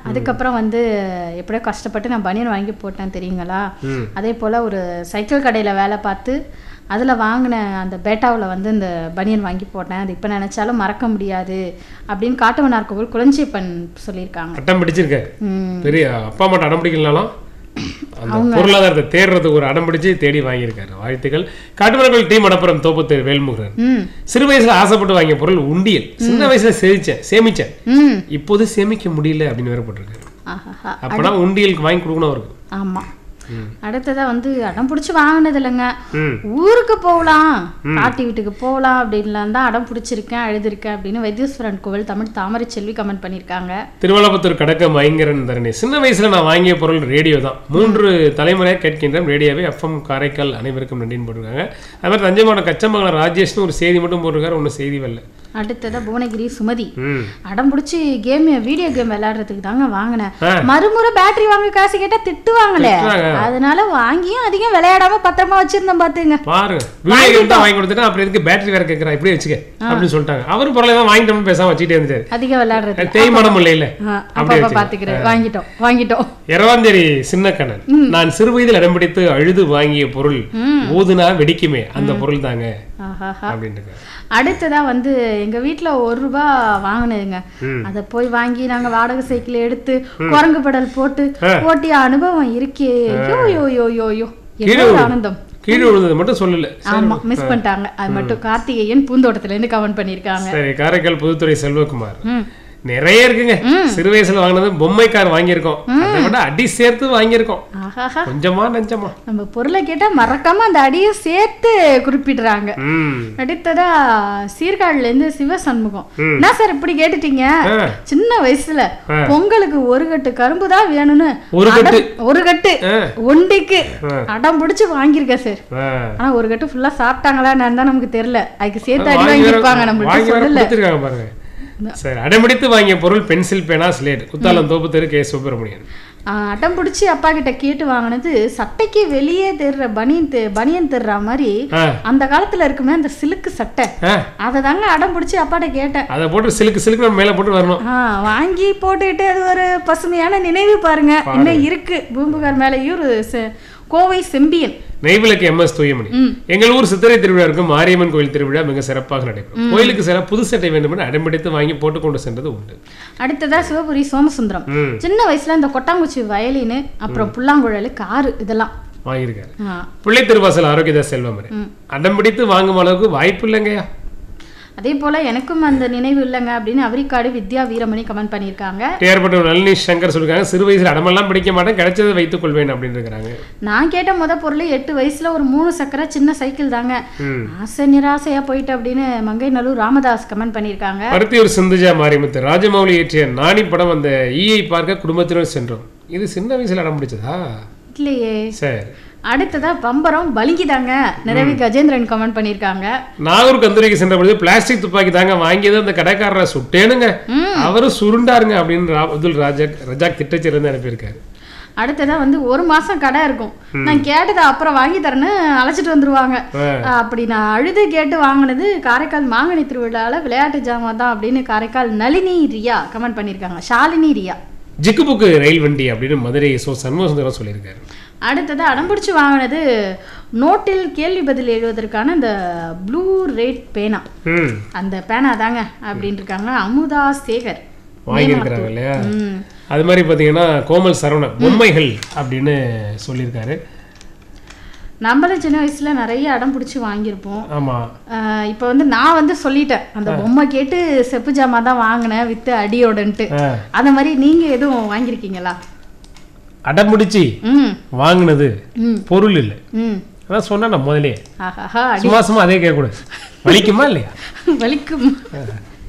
அதுக்கப்புறம் வந்து எப்படியோ கஷ்டப்பட்டு நான் பனியன் வாங்கி போட்டேன் தெரியுங்களா ம் அதே போல் ஒரு சைக்கிள் கடையில் வேலை பார்த்து அதில் வாங்கின அந்த பேட்டாவில் வந்து இந்த பனியன் வாங்கி போட்டேன் அது இப்போ நினச்சாலும் மறக்க முடியாது அப்படின்னு காட்டுவனார் கோவில் குளஞ்சியப்பன் சொல்லியிருக்காங்க அட்டம் பிடிச்சிருக்க ம் பெரிய அப்பா அம்மாட்ட அடம் பிடிக்கலனாலும் அந்த பொருளாதாரத்தை தேடுறதுக்கு ஒரு அடம் பிடிச்சு தேடி வாங்கியிருக்காரு வாழ்த்துக்கள் காட்டுமரங்கள் டீம் மடப்புறம் தோப்புத்தேர் வேல்முருகன் ம் சிறு வயசுல ஆசைப்பட்டு வாங்கிய பொருள் உண்டியல் சின்ன வயசுல சேமிச்சேன் சேமிச்சேன் ம் இப்போது சேமிக்க முடியல அப்படின்னு வேற போட்டிருக்காரு ஆஹா அப்பனா உண்டியலுக்கு வாங்கி கொடுக்கணும் அவருக்கு ஆமாம் அடுத்ததா வந்து அடம் பிடிச்சி வாங்கினது இல்லைங்க ம் ஊருக்கு போகலாம் பாட்டி வீட்டுக்கு போகலாம் அப்படின்லாம் தான் அடம் பிடிச்சிருக்கேன் அழுதுருக்கேன் அப்படின்னு வைத்தீஸ்வரன் கோவில் தமிழ் தாமரை செல்வி கமெண்ட் பண்ணியிருக்காங்க திருவள்ளபுத்தூர் கடக்க மைங்கரன் தரணி சின்ன வயசுல நான் வாங்கிய பொருள் ரேடியோ தான் மூன்று தலைமுறையாக கேட்கின்ற ரேடியோவே எஃப்எம் காரைக்கால் அனைவருக்கும் நன்றின்னு போட்டிருக்காங்க அது மாதிரி தஞ்சை மாவட்டம் கச்சமங்கலம் ராஜேஷ்னு ஒரு செய்தி மட்டும் போட்டிருக்காரு ஒன்றும் செய்தி வரல அடுத்ததா புவனகிரி சுமதி ம் அடம் பிடிச்சி கேம் வீடியோ கேம் விளையாடுறதுக்கு தாங்க வாங்கினேன் ஆ. மறுமுறை பேட்டரி வாங்க காசு கேட்டா திட்டுவாங்களே திட்டுவாங்க. அதனால வாங்கியும் அதிகம் விளையாடாம பத்திரமா வச்சிருந்தோம் பாத்துங்க பாருங்க வீடியோ கேம் தான் வாங்கி கொடுத்துட்டா அப்புறம் எதுக்கு பேட்டரி வேற கேட்கறா இப்படியே வச்சுக்க அப்படின்னு சொல்லிட்டாங்க அவரும் பொருளை தான் வாங்கிட்டோம் பேசாம வச்சுட்டே இருந்தாரு அதிகம் விளையாடுறது தேய்மானம் இல்லை இல்ல ஆ, அப்பா அப்பா பாத்துக்கிறேன் வாங்கிட்டோம் வாங்கிட்டோம் இரவாந்தேரி சின்னக்கண்ணன் நான் சிறு வயதில் இடம் பிடித்து அழுது வாங்கிய பொருள் ஊதுனா வெடிக்குமே அந்த பொருள் தாங்க ஆஹாஹா அப்படின்ட்டு அடுத்ததா வந்து எங்க வீட்ல ஒரு ரூபா வாங்கினதுங்க ம். அத போய் வாங்கி நாங்க வாடகை சைக்கிள் எடுத்து குரங்கு பெடல் போட்டு ஆ. ஓட்டிய அனுபவம் இருக்கே யோ யோ யோ யோ யோ கீழே என்ன ஒரு விழு. ஆனந்தம் கீழே விழுந்தது மட்டும் சொல்லல ஆமா மிஸ் பண்ணிட்டாங்க அது மட்டும் கார்த்திகேயன் பூந்தோட்டத்துல இருந்து கமெண்ட் பண்ணிருக்காங்க சரி காரைக்கால் புதுத்துறை செல்வகுமார் ம் நிறைய இருக்குங்க சிறு வயசுல வாங்கினது பொம்மை கார் வாங்கியிருக்கோம் அதை விட அடி சேர்த்து வாங்கியிருக்கோம் ஆஹாஹா கொஞ்சமா நஞ்சமா நம்ம பொருளை கேட்டா மறக்காம அந்த அடியை சேர்த்து குறிப்பிடுறாங்க ம் அடுத்ததா சீர்காழில இருந்து சிவ சண்முகம் ம். என்ன சார் இப்படி கேட்டுட்டீங்க ஆ. சின்ன வயசுல ஆ. பொங்கலுக்கு ஒரு கட்டு கரும்பு தான் வேணும்னு ஒரு அடம்- கட்டு? ஒரு கட்டு ஆ. ஒண்டிக்கு ஆ. அடம் பிடிச்சு வாங்கியிருக்கேன் சார் ஆ. ஆனா ஒரு கட்டு ஃபுல்லா சாப்பிட்டாங்களா என்னன்னு தான் நமக்கு தெரியல அதுக்கு சேர்த்து அடி வாங்கி வாங்கியிருப்பாங்க வேற- நம்மள்ட்ட வாங்கி வேற சொல்லல கொடுத்திருக்காங்க பாருங்க சரி அடம்பிடித்து வாங்கிய பொருள் பென்சில் பேனா ஸ்லேட் குத்தாலம் தோப்பு தெரு கே சுப்பிரமணியன் ஆ, அடம் பிடிச்சி அப்பா கிட்ட கேட்டு வாங்கினது சட்டைக்கு வெளியே தெர்ற பனியன் தெ- பனியன் தெர்ற மாதிரி ஆ. அந்த காலத்துல இருக்குமே அந்த சிலுக்கு சட்டை ஆ, அதை தாங்க அடம் பிடிச்சி அப்பாட்ட கேட்டேன் அதை போட்டு சிலுக்கு சிலுக்கு நம்ம மேல போட்டு வரணும் ஆ, வாங்கி போட்டுக்கிட்டு அது ஒரு பசுமையான நினைவு பாருங்க இன்னும் இருக்கு பூம்புகார் மேலேயும் ஒரு செ- கோவை செம்பியன் நெய்விளக்கு எம் எஸ் தூயமணி எங்கள் ஊர் சித்திரை திருவிழா இருக்கும் மாரியம்மன் கோயில் திருவிழா மிக சிறப்பாக நடைபெறும் கோயிலுக்கு சில புது சட்டை வேண்டும் என அடம்பிடித்து வாங்கி போட்டு கொண்டு சென்றது உண்டு அடுத்ததா சிவபுரி சோமசுந்தரம் ம் சின்ன வயசுல இந்த கொட்டாங்குச்சி வயலின் அப்புறம் புல்லாங்குழல் காரு இதெல்லாம் வாங்கியிருக்காரு ஆ, பிள்ளை திருவாசல் ஆரோக்கியதாஸ் செல்வமரே அடம்பிடித்து வாங்கும் அளவுக்கு வாய்ப்பு இல்லைங்கய்யா அதே போல எனக்கும் அந்த நினைவு இல்லைங்க அப்படின்னு அவரிக்காடு வித்யா வீரமணி கமெண்ட் பண்ணியிருக்காங்க ஏற்பட்ட நளினி சங்கர் சொல்லிருக்காங்க சிறு வயசுல அடமெல்லாம் பிடிக்க மாட்டேன் கிடைச்சதை வைத்துக் கொள்வேன் அப்படின்னு இருக்கிறாங்க நான் கேட்ட முத பொருள் எட்டு வயசுல ஒரு மூணு சக்கர சின்ன சைக்கிள் தாங்க ம். ஆசை நிராசையா போயிட்டு அப்படின்னு மங்கை நல்லூர் ராமதாஸ் கமெண்ட் பண்ணியிருக்காங்க பருத்தியூர் சிந்துஜா மாரிமுத்து ராஜமௌலி இயற்றிய நாணி படம் அந்த ஈயை பார்க்க குடும்பத்தினர் சென்றோம் இது சின்ன வயசுல அடம் பிடிச்சதா இல்லையே சரி அடுத்ததா பம்பரம் பலிங்கிதாங்க நிறைவி கஜேந்திரன் கமெண்ட் பண்ணியிருக்காங்க நாகூர் கந்தூரிக்கு சென்ற பொழுது பிளாஸ்டிக் துப்பாக்கி தாங்க வாங்கியது அந்த கடைக்காரரை சுட்டேனுங்க அவரும் சுருண்டாருங்க அப்படின்னு ரா- அப்துல் ராஜாக் ரஜாக் திட்டச்சிருந்து அனுப்பியிருக்காரு அடுத்ததா வந்து ஒரு மாசம் கடை இருக்கும் நான் கேட்டதை அப்புறம் வாங்கி தரேன்னு அழைச்சிட்டு வந்துருவாங்க ஆ. அப்படி நான் அழுது கேட்டு வாங்கினது காரைக்கால் மாங்கனி திருவிழால விளையாட்டு ஜாமான் தான் அப்படின்னு காரைக்கால் நளினி ரியா கமெண்ட் பண்ணியிருக்காங்க ஷாலினி ரியா ஜிக்கு புக்கு ரயில் வண்டி அப்படின்னு மதுரை சோ சண்முகசுந்தரம் சொல்லியிருக்காரு அடுத்தது அடம்பிடிச்சு வாங்கினது நோட்டில் கேள்வி பதில் எழுதுவதற்கான இந்த ப்ளூ ரேட் பேனா ம் அந்த பேனா தாங்க அப்படின்னு இருக்காங்க அமுதா சேகர் வாங்கியிருக்கிறாங்க இல்லையா ம். அது மாதிரி பார்த்தீங்கன்னா கோமல் சரவணன் பொம்மைகள் அப்படின்னு சொல்லியிருக்காரு நம்மளும் சின்ன வயசுல நிறைய அடம் பிடிச்சி வாங்கியிருப்போம் ஆமா ஆஹ் இப்போ வந்து நான் வந்து சொல்லிட்டேன் அந்த பொம்மை கேட்டு செப்பு ஜாமா தான் வாங்கினேன் வித்து அடியோடன்ட்டு ஆ. அந்த மாதிரி நீங்க எதுவும் வாங்கியிருக்கீங்களா அடம் பிடிச்சி ம் வாங்கினது ம் பொருள் இல்லை ம் அதான் சொன்னா நான் முதலே ஆஹாஹா அடி சும்மா சும்மா அதே கேட்கக்கூடாது வலிக்குமா இல்லையா வலிக்கும்